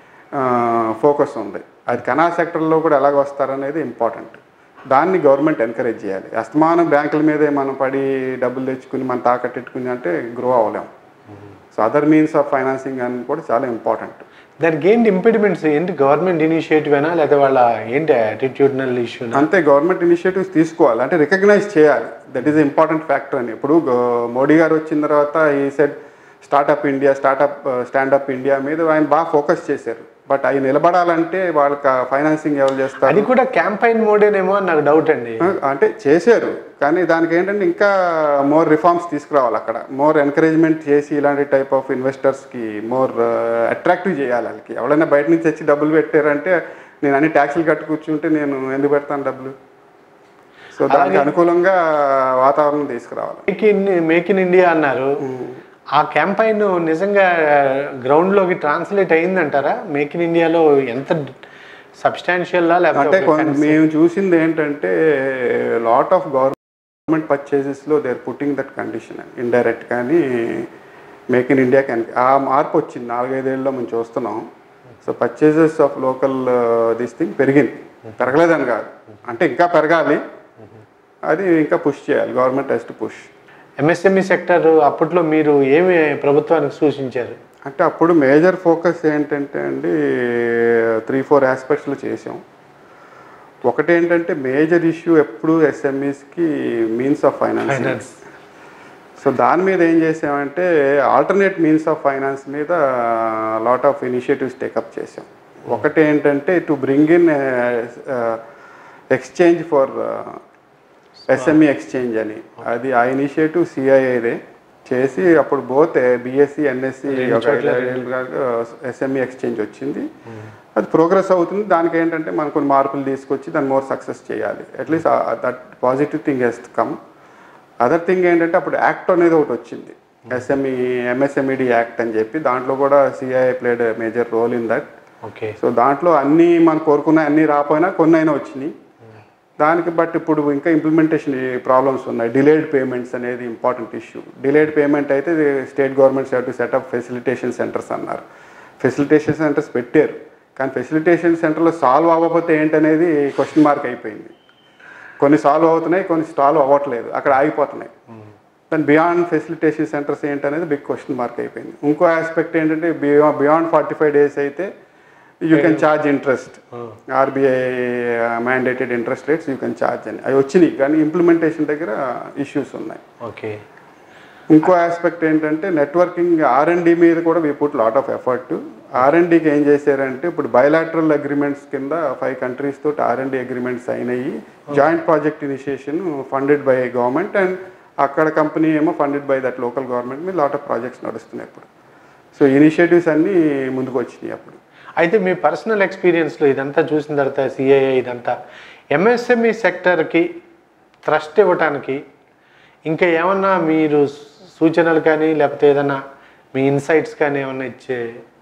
ఫోకస్ ఉంది అది కనా సెక్టర్లో కూడా ఎలాగ వస్తారనేది ఇంపార్టెంట్ దాన్ని గవర్నమెంట్ ఎంకరేజ్ చేయాలి అస్తమానం బ్యాంకుల మీదే మనం పడి డబ్బులు తెచ్చుకుని మనం తాకట్టెట్టుకుని అంటే గ్రో అవ్వలేము so other means of financing అని కూడా చాలా ఇంపార్టెంట్ దానికి ఏంటి ఇంపెడిమెంట్స్ ఏంటి గవర్నమెంట్ ఇనిషియేటివ్ అయినా లేదా వాళ్ళ ఏంటి యాటిట్యూడ్నల్ ఇష్యూ అంతే గవర్నమెంట్ ఇనిషియేటివ్స్ తీసుకోవాలి అంటే రికగ్నైజ్ చేయాలి దట్ ఈస్ ఇంపార్టెంట్ ఫ్యాక్టర్ అని ఇప్పుడు గో- మోడీ గారు వచ్చిన తర్వాత ఈ set startup India startup standup India మీద ఆయన బాగా ఫోకస్ చేశారు బట్ అవి నిలబడాలంటే వాళ్ళకి ఫైనాన్సింగ్ ఎవరు చేస్తారు అది కూడా క్యాంపైన్ మోడేనేమో అని నాకు డౌట్ అండి అంటే చేశారు కానీ దానికి ఏంటంటే ఇంకా మోర్ రిఫార్మ్స్ తీసుకురావాలి అక్కడ మోర్ ఎంకరేజ్మెంట్ చేసి ఇలాంటి టైప్ ఆఫ్ ఇన్వెస్టర్స్కి మోర్ అట్రాక్టివ్ చేయాలి వాళ్ళకి ఎవరైనా బయట నుంచి వచ్చి డబ్బులు పెట్టారంటే నేను అన్ని ట్యాక్సులు కట్టు కూర్చుంటే నేను ఎందుకు పెడతాను డబ్బులు సో దానికి అనుకూలంగా వాతావరణం తీసుకురావాలి make in make in India అన్నారు ఆ క్యాంపైన్ నిజంగా గ్రౌండ్ లోకి ట్రాన్స్లేట్ అయిందంటారా మేక్ ఇన్ ఇండియాలో ఎంత సబ్స్టాన్షియల్ అంటే లేకపోతే కొంత మేము చూసింది ఏంటంటే లాట్ ఆఫ్ గవర్నమెంట్ పర్చేజెస్లో they are putting that condition indirect కానీ మేక్ ఇన్ ఇండియా క్యాన్ ఆ మార్పు వచ్చింది నాలుగైదేళ్ళలో మనం చూస్తున్నాం so purchases of local this thing పెరిగింది పెరగలేదని కాదు అంటే ఇంకా పెరగాలి అది ఇంకా పుష్ చేయాలి government has to push MSME sector అప్పట్లో మీరు ఏమి ప్రభుత్వానికి సూచించారు అంటే అప్పుడు మేజర్ ఫోకస్ ఏంటంటే అండి త్రీ ఫోర్ ఆస్పెక్ట్స్లో చేసాం ఒకటి ఏంటంటే మేజర్ ఇష్యూ ఎప్పుడు ఎస్ఎంఈస్కి means of finance finance so దాని మీద ఏం చేసామంటే ఆల్టర్నేట్ మీన్స్ ఆఫ్ ఫైనాన్స్ మీద లాట్ ఆఫ్ ఇనిషియేటివ్స్ టేకప్ చేసాం ఒకటి ఏంటంటే to bring in exchange for SME exchange అని అది ఆ ఇనిషియేటివ్ సిఐఏదే చేసి అప్పుడు బోత్ బీఎస్సీ ఎన్ఎస్సి ఒక ఎస్ఎంఈ ఎక్స్చేంజ్ వచ్చింది అది ప్రోగ్రెస్ అవుతుంది దానికి ఏంటంటే మనం కొన్ని మార్పులు తీసుకొచ్చి దాన్ని మోర్ సక్సెస్ చేయాలి at least that positive thing has come other thing ఏంటంటే అప్పుడు యాక్ట్ అనేది ఒకటి వచ్చింది ఎస్ఎంఈ ఎంఎస్ఎంఈడి యాక్ట్ అని చెప్పి దాంట్లో కూడా CII played major role in that okay so దాంట్లో అన్నీ మనం కోరుకున్న అన్నీ రాపోయినా కొన్ని అయినా వచ్చినాయి దానికి బట్ ఇప్పుడు ఇంకా ఇంప్లిమెంటేషన్ ప్రాబ్లమ్స్ ఉన్నాయి డిలేడ్ పేమెంట్స్ అనేది ఇంపార్టెంట్ ఇష్యూ డిలేడ్ పేమెంట్ అయితే state governments have to set up facilitation centres అన్నారు ఫెసిలిటేషన్ సెంటర్స్ పెట్టారు కానీ ఫెసిలిటేషన్ సెంటర్లో సాల్వ్ అవ్వకపోతే ఏంటనేది క్వశ్చన్ మార్క్ అయిపోయింది కొన్ని సాల్వ్ అవుతున్నాయి కొన్ని సాల్వ్ అవ్వట్లేదు అక్కడ ఆగిపోతున్నాయి దాని బియాండ్ ఫెసిలిటేషన్ సెంటర్స్ ఏంటనేది బిగ్ క్వశ్చన్ మార్క్ అయిపోయింది ఇంకో ఆస్పెక్ట్ ఏంటంటే బియాండ్ ఫార్టీ ఫైవ్ డేస్ అయితే you can charge interest RBI mandated interest rates you can charge అని అవి వచ్చినాయి కానీ ఇంప్లిమెంటేషన్ దగ్గర ఇష్యూస్ ఉన్నాయి ఓకే ఇంకో ఆస్పెక్ట్ ఏంటంటే నెట్వర్కింగ్ ఆర్ఎండి మీద కూడా we put lot of effort ఆర్ఎండికి ఏం చేశారంటే ఇప్పుడు బయలాటరల్ అగ్రిమెంట్స్ కింద ఫైవ్ కంట్రీస్ తోటి ఆర్ఎండి అగ్రిమెంట్స్ అయినాయి joint project initiation funded by government and అక్కడ కంపెనీ ఏమో funded by that local government మీద లాట్ ఆఫ్ ప్రాజెక్ట్స్ నడుస్తున్నాయి ఇప్పుడు సో ఇనిషియేటివ్స్ అన్నీ ముందుకు వచ్చినాయి అప్పుడు అయితే మీ పర్సనల్ ఎక్స్పీరియన్స్లో ఇదంతా చూసిన తర్వాత సిఐఏ ఇదంతా ఎంఎస్ఎంఈ సెక్టర్కి థ్రస్ట్ ఇవ్వటానికి ఇంకా ఏమన్నా మీరు సూచనలు కానీ లేకపోతే ఏదన్నా మీ ఇన్సైట్స్ కానీ ఏమన్నా ఇచ్చే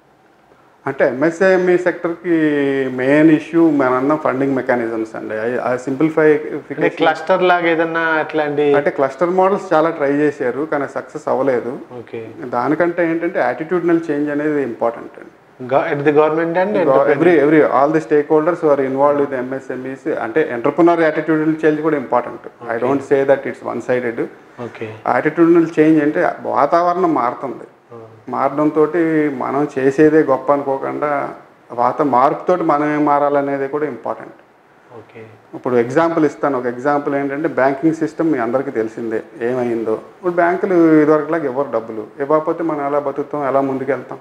అంటే ఎంఎస్ఎంఈ సెక్టర్కి మెయిన్ ఇష్యూ మనందరం ఫండింగ్ మెకానిజమ్స్ అండి ఆ సింప్లిఫై అంటే క్లస్టర్ లాగా ఏదన్నా అట్లాంటి అంటే క్లస్టర్ మోడల్స్ చాలా ట్రై చేశారు కానీ సక్సెస్ అవ్వలేదు ఓకే దానికంటే ఏంటంటే యాటిట్యూడ్నల్ చేంజ్ అనేది ఇంపార్టెంట్ అండి at the government and every every all the stakeholders are involve with MSMEs అంటే ఎంటర్ప్రినర్ యాటిట్యూడల్ చేంజ్ కూడా important I don't say that it's one sided okay attitudinal change అంటే వాతావరణం మారుతుంది మారడంతో మనం చేసేదే గొప్ప అనుకోకుండా వాత మార్పుతోటి మనం ఏం మారాలనేది కూడా ఇంపార్టెంట్ ఓకే ఇప్పుడు ఎగ్జాంపుల్ ఇస్తాను ఒక ఎగ్జాంపుల్ ఏంటంటే బ్యాంకింగ్ సిస్టమ్ మీ అందరికీ తెలిసిందే ఏమైందో ఇప్పుడు బ్యాంకులు ఇదివరకులాగా ఎవరు డబ్బులు ఇవ్వకపోతే మనం ఎలా బతుకుతాం ఎలా ముందుకెళ్తాం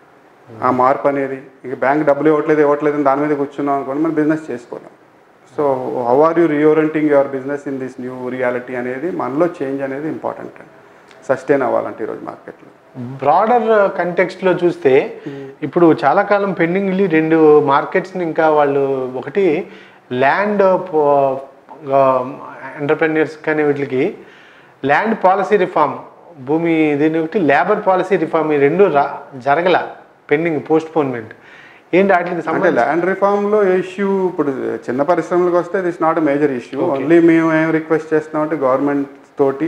ఆ మార్పు అనేది ఇక బ్యాంక్ డబ్బులు ఇవ్వట్లేదు ఇవ్వట్లేదు అని దాని మీద కూర్చున్నాం అనుకోండి మనం బిజినెస్ చేసుకోలేం so how are you reorienting your business in this new reality అనేది మనలో చేంజ్ అనేది ఇంపార్టెంట్ అండి సస్టైన్ అవ్వాలంటే ఈరోజు మార్కెట్లో బ్రాడర్ కంటెక్స్ట్లో చూస్తే ఇప్పుడు చాలా కాలం పెండింగ్ వెళ్ళి రెండు మార్కెట్స్ని ఇంకా వాళ్ళు ఒకటి ల్యాండ్ ఎంటర్ప్రెన్యూర్స్ కానీ వీటికి ల్యాండ్ పాలసీ రిఫార్మ్ భూమి దీని ఒకటి లేబర్ పాలసీ రిఫార్మ్ ఈ రెండు రా జరగల పెండింగ్ పోస్ట్ పోన్మెంట్ ఏంటి వాటికి అంటే సంబంధించి ల్యాండ్ రిఫార్మ్లో ఇష్యూ ఇప్పుడు చిన్న పరిశ్రమలకు వస్తే this not major issue only మేము ఏం రిక్వెస్ట్ చేస్తున్నామంటే గవర్నమెంట్ తోటి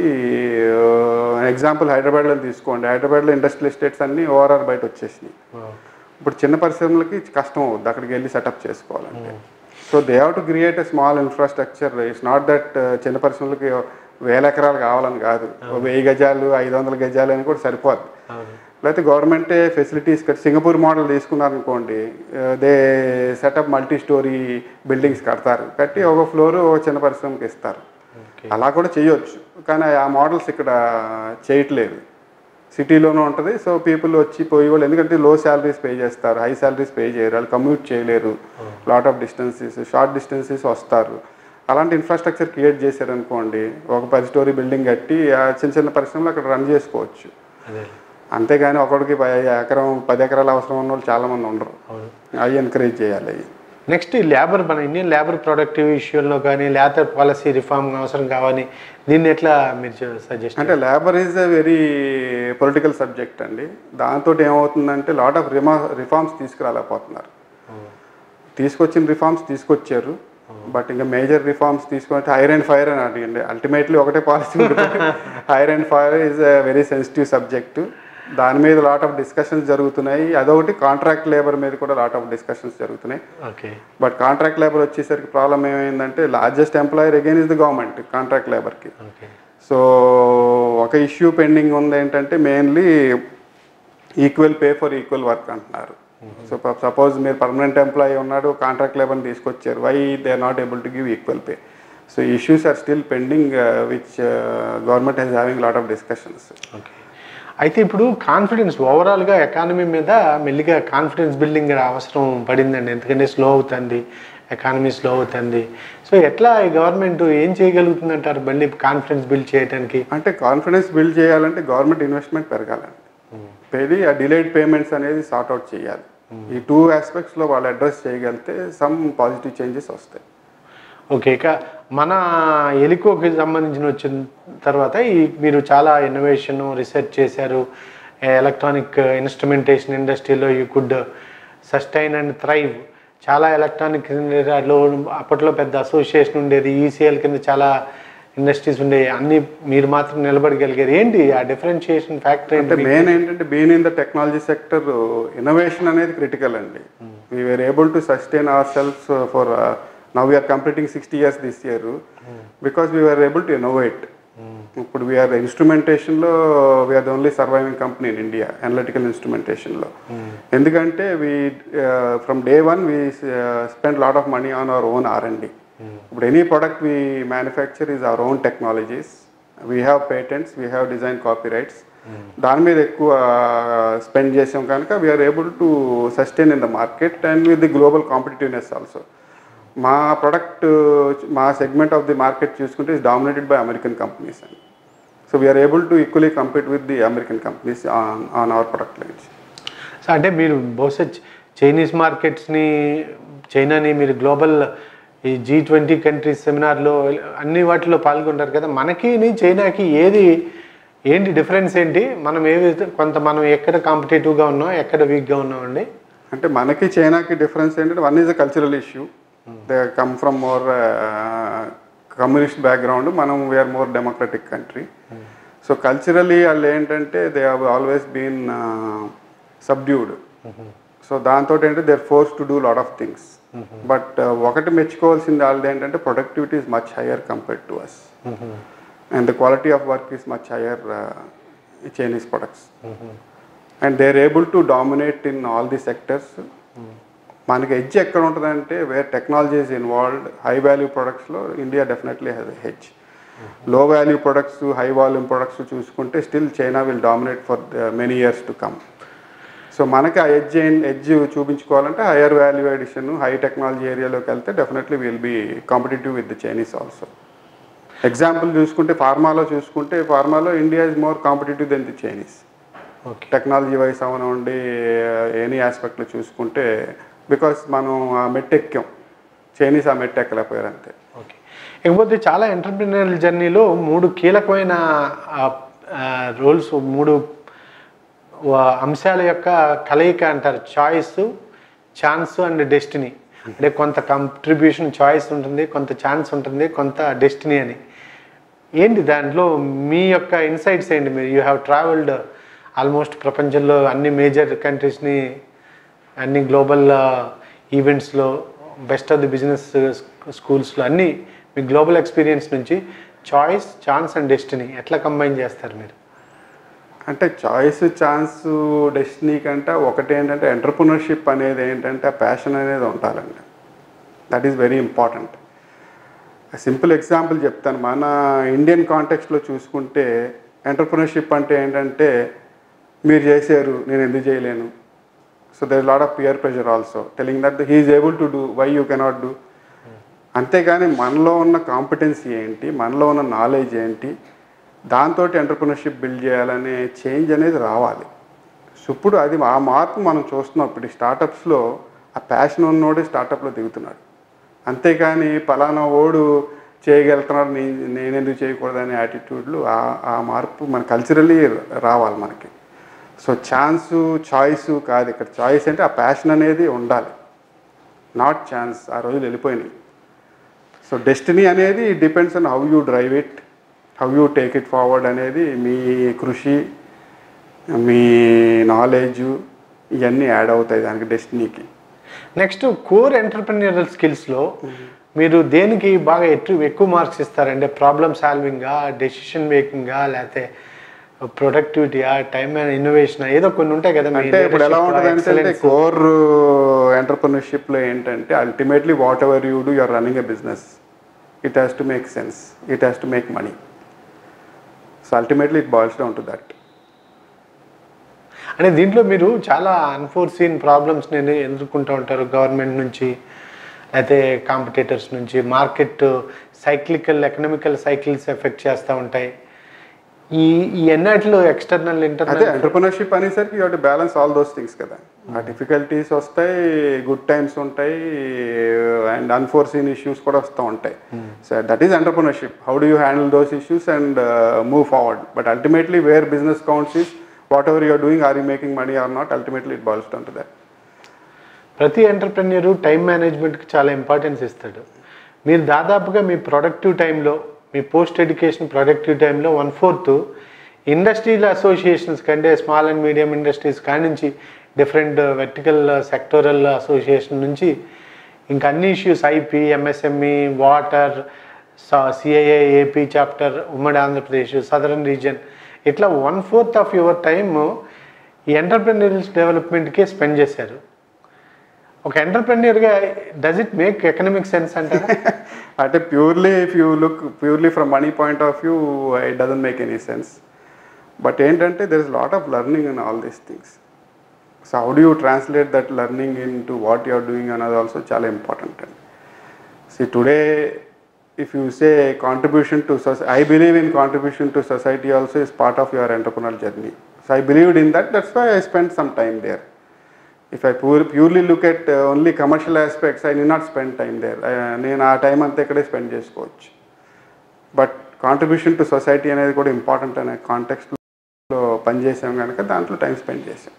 ఎగ్జాంపుల్ హైదరాబాద్లో తీసుకోండి హైదరాబాద్లో ఇండస్ట్రియల్ ఎస్టేట్స్ అన్నీ ఓఆర్ఆర్ బయట వచ్చేసినాయి ఇప్పుడు చిన్న పరిశ్రమలకి కష్టం అవుద్ది అక్కడికి వెళ్ళి సెటప్ చేసుకోవాలంటే so they have to create a small infrastructure it's not that చిన్న పరిశ్రమలకి వేల ఎకరాలు కావాలని కాదు ఓ వెయ్యి గజాలు ఐదు వందల గజాలు అని కూడా సరిపోద్ది లేకపోతే గవర్నమెంటే ఫెసిలిటీస్ కట్టి సింగపూర్ మోడల్ తీసుకున్నారనుకోండి they set up multi storey buildings కడతారు కట్టి ఒక ఫ్లోర్ ఒక చిన్న పరిశ్రమకి ఇస్తారు ఓకే అలా కూడా చేయొచ్చు కానీ ఆ మోడల్స్ ఇక్కడ చేయట్లేదు సిటీలోనే ఉంటుంది సో పీపుల్ వచ్చి పోయి వాళ్ళు ఎందుకంటే లో శాలరీస్ పే చేస్తారు హై శాలరీస్ పే చేయరు వాళ్ళు కమ్యూట్ చేయలేరు lot of distances short distances వస్తారు అలాంటి ఇన్ఫ్రాస్ట్రక్చర్ క్రియేట్ చేశారనుకోండి ఒక పది స్టోరీ బిల్డింగ్ కట్టి ఆ చిన్న చిన్న పరిశ్రమలు అక్కడ రన్ చేసుకోవచ్చు అదే అంతేగాని ఒకడికి ప- ఎకరం పది ఎకరాలు అవసరం ఉన్న వాళ్ళు చాలామంది ఉండరు అవును అవి ఎంకరేజ్ చేయాలి అవి నెక్స్ట్ ఈ లేబర్ మన ఇండియన్ లేబర్ ప్రొడక్టివ్ ఇష్యూలో కానీ లేబర్ పాలసీ రిఫార్మ్ అవసరం కావాలి దీన్ని ఎట్లా మీరు సజెస్ట్ అంటే labour is a very political subject అండి దాంతో ఏమవుతుందంటే లాట్ ఆఫ్ రిమా రిఫార్మ్స్ తీసుకురాలేకపోతున్నారు తీసుకొచ్చిన రిఫార్మ్స్ తీసుకొచ్చారు బట్ ఇంకా మేజర్ రిఫార్మ్స్ తీసుకుంటే హైర్ అండ్ ఫైర్ అని అడిగండి అల్టిమేట్లీ ఒకటే పాలసీ ఉంటుంది hire and fire is a very sensitive subject దాని మీద లాట్ ఆఫ్ డిస్కషన్స్ జరుగుతున్నాయి అదొకటి కాంట్రాక్ట్ లేబర్ మీద కూడా లాట్ ఆఫ్ డిస్కషన్స్ జరుగుతున్నాయి ఓకే బట్ కాంట్రాక్ట్ లేబర్ వచ్చేసరికి ప్రాబ్లం ఏమైందంటే largest employer again is the government contract లేబర్కి ఓకే సో ఒక ఇష్యూ పెండింగ్ ఉంది ఏంటంటే mainly equal pay for equal work అంటున్నారు సో సపోజ్ మీరు పర్మనెంట్ ఎంప్లాయీ ఉన్నాడు కాంట్రాక్ట్ లేబర్ని తీసుకొచ్చారు why they are not able to give equal pay so issues are still pending which government has having lot of discussions okay అయితే ఇప్పుడు కాన్ఫిడెన్స్ ఓవరాల్గా ఎకానమీ మీద మెల్లిగా కాన్ఫిడెన్స్ బిల్డింగ్ అవసరం పడిందండి ఎందుకంటే స్లో అవుతుంది ఎకానమీ స్లో అవుతుంది సో ఎట్లా ఈ గవర్నమెంట్ ఏం చేయగలుగుతుంది అంటారు మళ్ళీ కాన్ఫిడెన్స్ బిల్డ్ చేయడానికి అంటే కాన్ఫిడెన్స్ బిల్డ్ చేయాలంటే గవర్నమెంట్ ఇన్వెస్ట్మెంట్ పెరగాలండి పెరిగి ఆ డిలేడ్ పేమెంట్స్ అనేది సార్ట్ అవుట్ చేయాలి ఈ టూ ఆస్పెక్ట్స్లో వాళ్ళు అడ్రస్ చేయగలిగితే సమ్ పాజిటివ్ చేంజెస్ వస్తాయి ఓకే ఇక మన ఎలికోకి సంబంధించిన వచ్చిన తర్వాత ఈ మీరు చాలా ఇన్నోవేషన్ రీసెర్చ్ చేశారు ఎలక్ట్రానిక్ ఇన్స్ట్రుమెంటేషన్ ఇండస్ట్రీలో you could sustain and thrive చాలా ఎలక్ట్రానిక్ లో అప్పట్లో పెద్ద అసోసియేషన్ ఉండేది ఈసీఎల్ కింద చాలా ఇండస్ట్రీస్ ఉండేవి అన్ని మీరు మాత్రం నిలబడగలిగారు ఏంటి ఆ డిఫరెన్షియేషన్ ఫ్యాక్టర్ అంటే ఏంటి మెయిన్ ఏంటంటే been in the technology sector innovation అనేది క్రిటికల్ అండి we were able to sustain our self for now we are completing sixty years this year because we are able to innovate ఇప్పుడు వీఆర్ ఇన్స్ట్రుమెంటేషన్లో we are the only surviving company in India analytical ఇన్స్ట్రుమెంటేషన్లో ఎందుకంటే we from day one we spend lot of money on our own R and D ఇప్పుడు any product we manufacture is our own technologies we have patents we have design copyrights దాని మీద ఎక్కువ స్పెండ్ చేసాం కనుక we are able to sustain in the market and with the global competitiveness also మా ప్రొడక్ట్ మా సెగ్మెంట్ ఆఫ్ ది మార్కెట్ చూసుకుంటే is dominated by American companies అండి so we are able to equally compete with the American companies on on our product lines so అంటే మీరు బహుశా చైనీస్ మార్కెట్స్ని చైనాని మీరు గ్లోబల్ ఈ జీ ట్వంటీ కంట్రీస్ సెమినార్లో అన్ని వాటిలో పాల్గొంటారు కదా మనకి చైనాకి ఏది ఏంటి డిఫరెన్స్ ఏంటి మనం ఏ విధ- కొంత మనం ఎక్కడ కాంపిటేటివ్గా ఉన్నాం ఎక్కడ వీక్గా ఉన్నామండి అంటే మనకి చైనాకి డిఫరెన్స్ ఏంటంటే one is a cultural issue they come from more communist background మనం we are more democratic country so culturally వాళ్ళు ఏంటంటే they have always been subdued so దాంతో ఏంటంటే they are force to do lot of things but ఒకటి మెచ్చుకోవాల్సింది వాళ్ళది ఏంటంటే productivity is much higher compared to us and the quality of work is much higher Chinese products and they are able to dominate in all the sectors మనకి హెడ్జ్ ఎక్కడ ఉంటుందంటే where technology is involved high value ప్రొడక్ట్స్లో India definitely has edge low value products high volume products చూసుకుంటే still China will dominate for many years to come so మనకి ఆ ఎడ్జ్ ఎడ్జ్ చూపించుకోవాలంటే higher value edition high technology ఏరియాలోకి వెళ్తే definitely will be competitive with the Chinese also example చూసుకుంటే ఫార్మాలో చూసుకుంటే ఫార్మాలో India is more competitive than the Chinese okay technology wise అవనండి any ఆస్పెక్ట్లో చూసుకుంటే బికాస్ మనం ఆ మెట్ ఎక్కాం చైనీస్ ఆ మెట్ ఎక్కలేకపోయారు అంతే ఓకే ఇకపోతే చాలా ఎంటర్ప్రినరల్ జర్నీలో మూడు కీలకమైన రోల్స్ మూడు వా- అంశాల యొక్క కలయిక అంటారు చాయిస్ ఛాన్స్ అండ్ డెస్టినీ అంటే కొంత కంట్రిబ్యూషన్ చాయిస్ ఉంటుంది కొంత ఛాన్స్ ఉంటుంది కొంత డెస్టినీ అని ఏంటి దాంట్లో మీ యొక్క ఇన్సైట్స్ ఏంటి మీరు యూ హ్యావ్ ట్రావెల్డ్ ఆల్మోస్ట్ ప్రపంచంలో అన్ని మేజర్ కంట్రీస్ని అన్ని గ్లోబల్ ఈవెంట్స్లో బెస్ట్ ఆఫ్ ది బిజినెస్ స్కూల్స్లో అన్ని మీ గ్లోబల్ ఎక్స్పీరియన్స్ నుంచి చాయిస్ ఛాన్స్ అండ్ డెస్టినీ ఎట్లా కంబైన్ చేస్తారు మీరు అంటే చాయిస్ ఛాన్స్ డెస్టినీ కంటే ఒకటి ఏంటంటే ఎంటర్ప్రినర్షిప్ అనేది ఏంటంటే ప్యాషన్ అనేది ఉండాలండి that is very important simple example చెప్తాను మన ఇండియన్ కాంటెక్స్ట్లో చూసుకుంటే ఎంటర్ప్రినర్షిప్ అంటే ఏంటంటే మీరు చేశారు నేను ఎందుకు చేయలేను so there lot of peer pressure also telling that he is able to do why you cannot do అంతేగాని మనలో ఉన్న కాంపిటెన్సీ ఏంటి మనలో ఉన్న నాలెడ్జ్ ఏంటి దాంతో ఎంటర్ప్రినర్షిప్ బిల్డ్ చేయాలనే చేంజ్ అనేది రావాలి సో ఇప్పుడు అది ఆ మార్పు మనం చూస్తున్నాం ఇప్పుడు ఈ స్టార్టప్స్లో ఆ ప్యాషన్ ఉన్నోడే స్టార్టప్లో దిగుతున్నాడు అంతేకాని పలానా ఓడు చేయగలుగుతున్నాడు నే నేనెందుకు చేయకూడదనే యాటిట్యూడ్లు ఆ ఆ మార్పు మన కల్చరల్లీ రావాలి మనకి సో ఛాన్సు చాయిస్ కాదు ఇక్కడ చాయిస్ అంటే ఆ ప్యాషన్ అనేది ఉండాలి నాట్ ఛాన్స్ ఆ రోజులు వెళ్ళిపోయినాయి సో డెస్టినీ అనేది depends on how you drive it how you take it forward అనేది మీ కృషి మీ నాలెడ్జ్ ఇవన్నీ యాడ్ అవుతాయి దానికి డెస్టినీకి నెక్స్ట్ కోర్ ఎంటర్ప్రినరల్ స్కిల్స్లో మీరు దేనికి బాగా ఎక్కువ ఎక్కువ మార్క్స్ ఇస్తారంటే ప్రాబ్లమ్ సాల్వింగా డెసిషన్ మేకింగా లేకపోతే ప్రొడక్టివిటీయా టైమ్ అండ్ ఇన్నోవేషన్ ఏదో కొన్ని ఉంటాయి కదా మీ అంటే ఇప్పుడు ఎలా leadership, ఉంటుంది అంటే excellence. కోర్ ఎంటర్ప్రినర్షిప్లో ఏంటంటే ultimately whatever you do you're running a business it has to make sense it has to make money so ultimately it boils down to that అంటే దీంట్లో మీరు చాలా అన్ఫోర్సీన్ ప్రాబ్లమ్స్ నేను ఎదుర్కొంటూ ఉంటారు గవర్నమెంట్ నుంచి అయితే కాంపిటేటర్స్ నుంచి market cyclical economical cycles effect చేస్తూ ఉంటాయి ఈ ఈ ఎన్నట్లో ఎక్స్టర్నల్ అదే ఇంటర్నల్ ఎంటర్ప్రినర్షిప్ అనేసరికి you to balance all those things కదా ఆ డిఫికల్టీస్ వస్తాయి గుడ్ టైమ్స్ ఉంటాయి అండ్ అన్ఫోర్సీన్ ఇష్యూస్ కూడా వస్తూ ఉంటాయి so that is entrepreneurship how do you handle those issues and move forward but ultimately where business counts is whatever you're doing are you making money or not ultimately it balls down to that ప్రతి ఎంటర్ప్రెన్యూర్ టైం మేనేజ్మెంట్కి చాలా ఇంపార్టెన్స్ ఇస్తాడు మీరు దాదాపుగా మీ ప్రొడక్టివ్ టైంలో మీ పోస్ట్ ఎడ్యుకేషన్ ప్రొడక్టివ్ టైంలో వన్ ఫోర్త్ ఇండస్ట్రియల్ అసోసియేషన్స్ కంటే స్మాల్ అండ్ మీడియం ఇండస్ట్రీస్ కాడి నుంచి డిఫరెంట్ వెర్టికల్ సెక్టోరల్ అసోసియేషన్ నుంచి ఇంకా అన్ని issues IP MSME water CIA AP chapter ఉమ్మడి ఆంధ్రప్రదేశ్ సదరన్ రీజియన్ ఇట్లా one fourth of your time ఈ ఎంటర్ప్రెన్యూర్స్ డెవలప్మెంట్కే స్పెండ్ చేశారు ఒక ఎంటర్ప్రెన్యూర్గా does it make economic sense అంటారా అంటే purely if you look purely from money point of view it doesn't make any sense but ఏంటంటే there is lot of learning in all these things so how do you translate that learning into what you're doing అన్నది ఆల్సో చాలా ఇంపార్టెంట్ అండి see today if you say contribution to society I believe in contribution to society also is part of your entrepreneur journey so I believed in that that's why I spend some time there if I pure purely look at only commercial aspects I ని నాట్ స్పెండ్ టైం దేర్ నేను ఆ టైం అంతా ఇక్కడే స్పెండ్ చేసుకోవచ్చు బట్ కాంట్రిబ్యూషన్ టు సొసైటీ అనేది కూడా ఇంపార్టెంట్ అనే కాంటెక్స్ట్లో పనిచేసాం కనుక దాంట్లో టైం స్పెండ్ చేసాం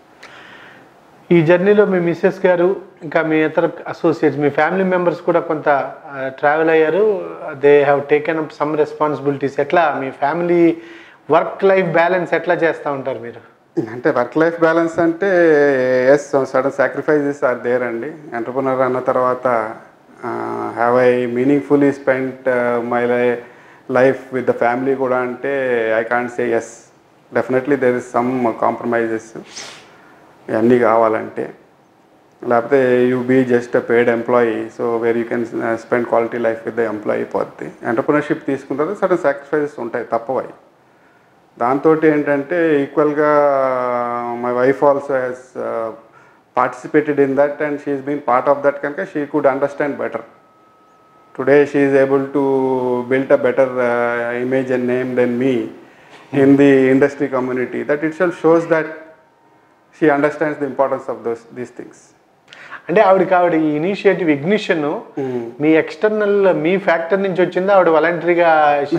ఈ జర్నీలో మీ మిస్సెస్ గారు ఇంకా మీ ఇతర అసోసియేట్స్ మీ ఫ్యామిలీ మెంబర్స్ కూడా కొంత ట్రావెల్ అయ్యారు they have taken up some responsibilities ఎట్లా మీ ఫ్యామిలీ వర్క్ లైఫ్ బ్యాలెన్స్ ఎట్లా చేస్తూ ఉంటారు మీరు అంటే వర్క్ లైఫ్ బ్యాలెన్స్ అంటే yes certain sacrifices are there అండి ఎంటర్ప్రినర్ అన్న తర్వాత have I meaningfully spend my life with the family కూడా అంటే I can't say yes definitely there is some compromises ఇవన్నీ కావాలంటే లేకపోతే you be just a paid employee so where you can spend quality life with the employee పోద్ది ఎంటర్ప్రినర్షిప్ తీసుకున్న తర్వాత సడన్ సాక్రిఫైజెస్ ఉంటాయి తప్పవై దాంతో ఏంటంటే ఈక్వల్గా my wife also has participated in that and she's been part of that కనుక she could understand better today she is able to build a better image and name then me in the industry community that it shall shows that she understands the importance of those these things అంటే ఆవిడకి ఆవిడ ఈ ఇనిషియేటివ్ ఇగ్నిషన్ మీ ఎక్స్టర్నల్ మీ ఫ్యాక్టర్ నుంచి వచ్చిందా ఆవిడ వాలంటరీగా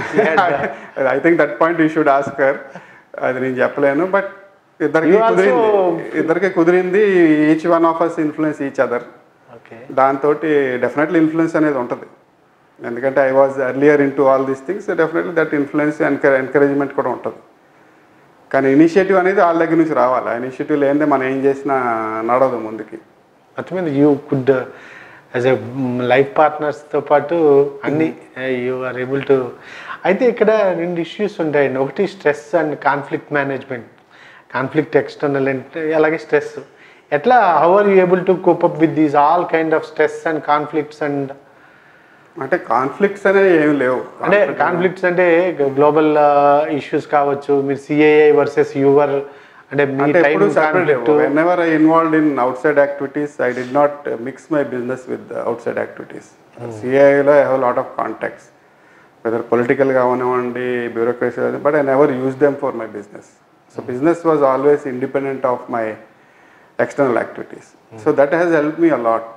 I think that point you should ask her అది నేను చెప్పలేను బట్ ఇద్దరికి You also- కుదిరింది ఇద్దరికి కుదిరింది each one of us influence each other okay దాంతో డెఫినెట్లీ ఇన్ఫ్లుయెన్స్ అనేది ఉంటుంది ఎందుకంటే I was earlier into all these things definitely that influence encouragement కూడా ఉంటుంది కానీ ఇనిషియేటివ్ అనేది వాళ్ళ దగ్గర నుంచి రావాలి ఆ ఇనిషియేటివ్ లేనిదే మనం ఏం చేసినా నడవదు ముందుకి మొత్తం మీద you could as a life పార్ట్నర్స్తో పాటు అన్ని యూ ఆర్ ఏబుల్ టు అయితే ఇక్కడ రెండు ఇష్యూస్ ఉంటాయండి ఒకటి stress and conflict management conflict external అంటే అలాగే స్ట్రెస్ ఎట్లా how are you able to cope up with these all kind of stress and conflicts and అంటే కాన్ఫ్లిక్ట్స్ అనేవి ఏమి లేవు అంటే కాన్ఫ్లిక్ట్స్ అంటే గ్లోబల్ ఇష్యూస్ కావచ్చు మీరు సిఏఐ వర్సెస్ యువర్ అంటే మీ అంటే టైం ఎప్పుడు separate conflict whenever I involved in outside activities I did not mix my business with outside activities సిఐలో I have lot of contacts whether political కావనివ్వండి bureaucracy but I never use them for my business so business was always independent of my external activities so that has help me a lot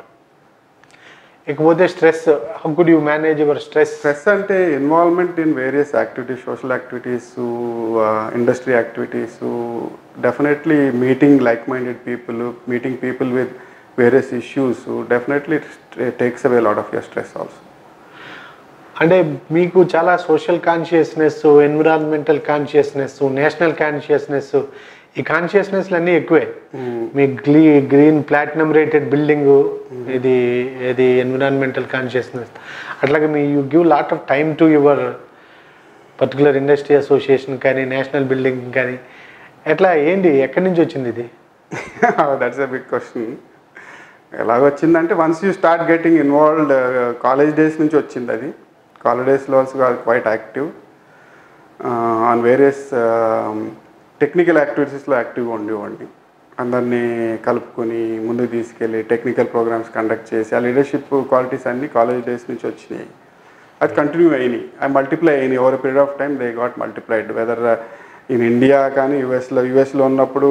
ఇకపోతే stress how could you manage your stress stress అంటే involvement in various activities social activities industry activities definitely meeting like minded people meeting people with various issues definitely takes away lot of your stress also అంటే మీకు చాలా social consciousness environmental consciousness national consciousness ఈ కాన్షియస్నెస్లు అన్నీ ఎక్కువే మీ గ్లీ గ్రీన్ ప్లాటినం రేటెడ్ బిల్డింగ్ ఇది ఇది ఎన్విరాన్మెంటల్ కాన్షియస్నెస్ అట్లాగే మీ you give lot of time to your particular industry association కానీ నేషనల్ బిల్డింగ్ కానీ ఎట్లా ఏంటి ఎక్కడి నుంచి వచ్చింది ఇది దట్స్ ఎ బిగ్ క్వశ్చన్ ఎలాగొచ్చిందంటే once you start getting involved college days నుంచి వచ్చింది అది కాలేజ్ డేస్లో also quite active on various technical యాక్టివిటీస్లో యాక్టివ్గా ఉండేవాడిని అందరినీ కలుపుకొని ముందుకు తీసుకెళ్ళి టెక్నికల్ ప్రోగ్రామ్స్ కండక్ట్ చేసి ఆ లీడర్షిప్ క్వాలిటీస్ అన్ని కాలేజ్ డేస్ నుంచి వచ్చినాయి అది కంటిన్యూ అయినాయి అవి మల్టిప్లై అయినాయి over period of time they got multiplied whether in India కానీ యుఎస్లో యుఎస్లో ఉన్నప్పుడు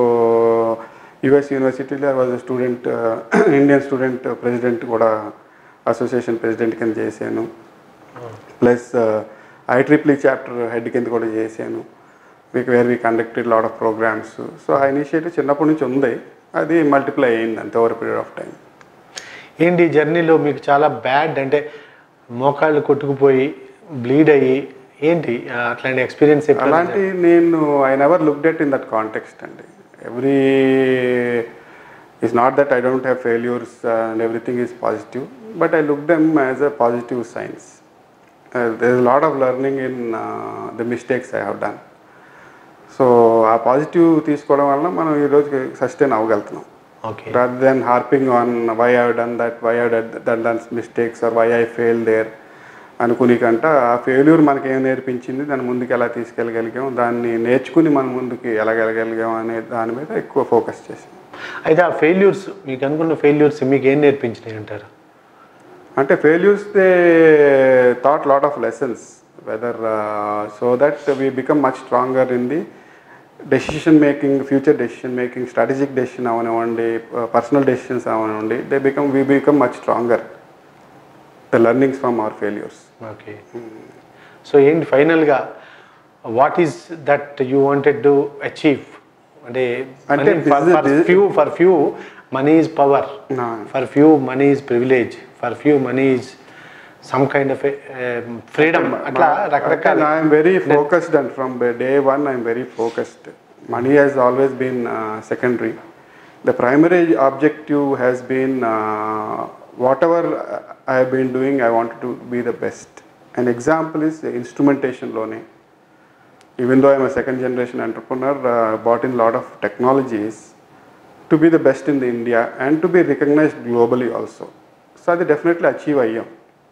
యుఎస్ యూనివర్సిటీలో was student Indian student president కూడా అసోసియేషన్ ప్రెసిడెంట్ కింద చేశాను plus I triple E chapter head కింద కూడా చేశాను week where we conducted lot of programmes so ఆ ఇనిషియేటివ్ చిన్నప్పటి నుంచి ఉంది అది మల్టిప్లై అయింది అంతే ఓవర్ పీరియడ్ ఆఫ్ టైం ఏంటి ఈ జర్నీలో మీకు చాలా బ్యాడ్ అంటే మోకాళ్ళు కొట్టుకుపోయి బ్లీడ్ అయ్యి ఏంటి ఆ, అట్లాంటి ఎక్స్పీరియన్స్ అలాంటి నేను I never look that in that context అండి every is not that I don't have failures and everything is positive but I look them as a positive signs there is lot of learning in the mistakes I have done so ఆ పాజిటివ్ తీసుకోవడం వలన మనం ఈరోజు సస్టైన్ అవ్వగలుగుతున్నాం okay rather than harping on why I have done that, why I have done- done done mistakes or why I failed there అనుకుని కంట ఆ ఫెయిల్యూర్ మనకి ఏం నేర్పించింది దాన్ని ముందుకు ఎలా తీసుకెళ్ళగలిగాం దాన్ని నేర్చుకుని మనం ముందుకి ఎలా వెళ్ళగలిగాం అనే దాని మీద ఎక్కువ ఫోకస్ చేసాం అయితే ఆ ఫెయిల్యూర్స్ మీకు అనుకున్న ఫెయిల్యూర్స్ మీకు ఏం నేర్పించినాయి అంటారు అంటే failures they taught lot of lessons whether so that we become much stronger in the decision making future decision making strategic decision అవనివ్వండి పర్సనల్ డెసిషన్స్ అవనివ్వండి they become we become much stronger the learnings from our failures okay so ఏంటి ఫైనల్గా what is that you wanted to achieve అంటే అంటే for business- few for few money is power for few money is privilege for few money is some kind of freedom అట్లా రకరకాల I'm very focused and from day one I'm very focused money has always been secondary the primary objective has been whatever I have been doing I want to be the best and example is ఇన్స్ట్రుమెంటేషన్లోనే even though I'm a second generation entrepreneur, uh, bought in a lot of technologies to be the best in the India and to be recognized globally also. So అది డెఫినెట్లీ అచీవ్ అయ్యాం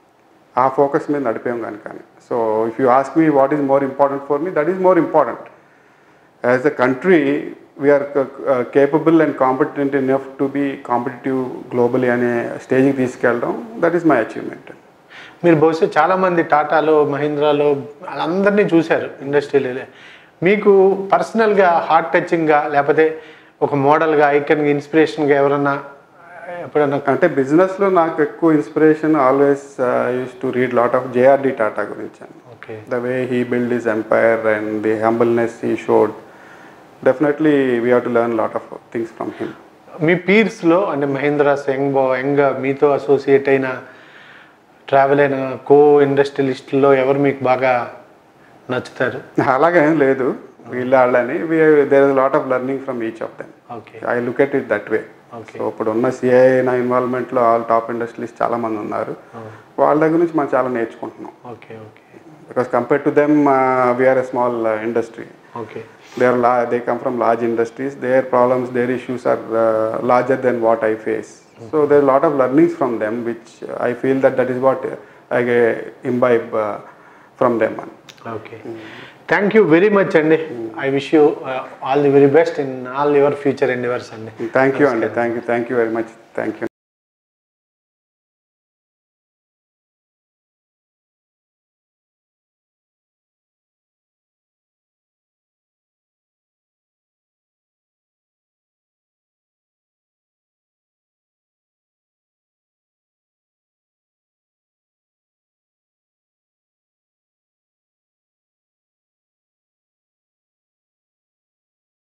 ఆ ఫోకస్ మీద నడిపాం కనుక so if you ask me what is more important for me that is more important as a country we're capable and competent enough to be competitive globally అనే స్టేజ్కి తీసుకెళ్ళడం దట్ ఈస్ మై అచీవ్మెంట్ మీరు బహుశా చాలా మంది టాటాలో మహీంద్రాలో వాళ్ళందరినీ చూశారు ఇండస్ట్రీలో మీకు పర్సనల్గా హార్ట్ టచింగ్గా లేకపోతే ఒక మోడల్గా ఐకన్గా ఇన్స్పిరేషన్గా ఎవరన్నా ఎప్పుడన్నా అంటే బిజినెస్లో నాకు ఎక్కువ inspiration always used to read lot of JRD Tata గురించి okay the way he build his empire and the humbleness he showed definitely we have to learn lot of things from him మీ పీర్స్లో అంటే మహీంద్రాస్ యంగ్ బా యంగ్ మీతో అసోసియేట్ అయిన ట్రావెల్ అయిన కో ఇండస్ట్రియలిస్టుల్లో ఎవరు మీకు బాగా నచ్చుతారు అలాగే ఏం లేదు వీళ్ళ వాళ్ళని there is lot of learning from each of them okay I look at it that way okay so ఇప్పుడు ఉన్న సిఐ నా ఇన్వాల్వ్మెంట్లో ఆల్ టాప్ ఇండస్ట్రీస్ చాలా మంది ఉన్నారు వాళ్ళ దగ్గర నుంచి మనం చాలా నేర్చుకుంటున్నాం okay okay because compare to them we're a small industry okay they are la- they come from large industries their problems their issues are uh, larger than what i face so there are a lot of learnings from them which i feel that that is what i uh, imbibe uh, from them okay thank you very much అండి I wish you all the very best in all your future endeavours అండి thank you and thank you thank you very much thank you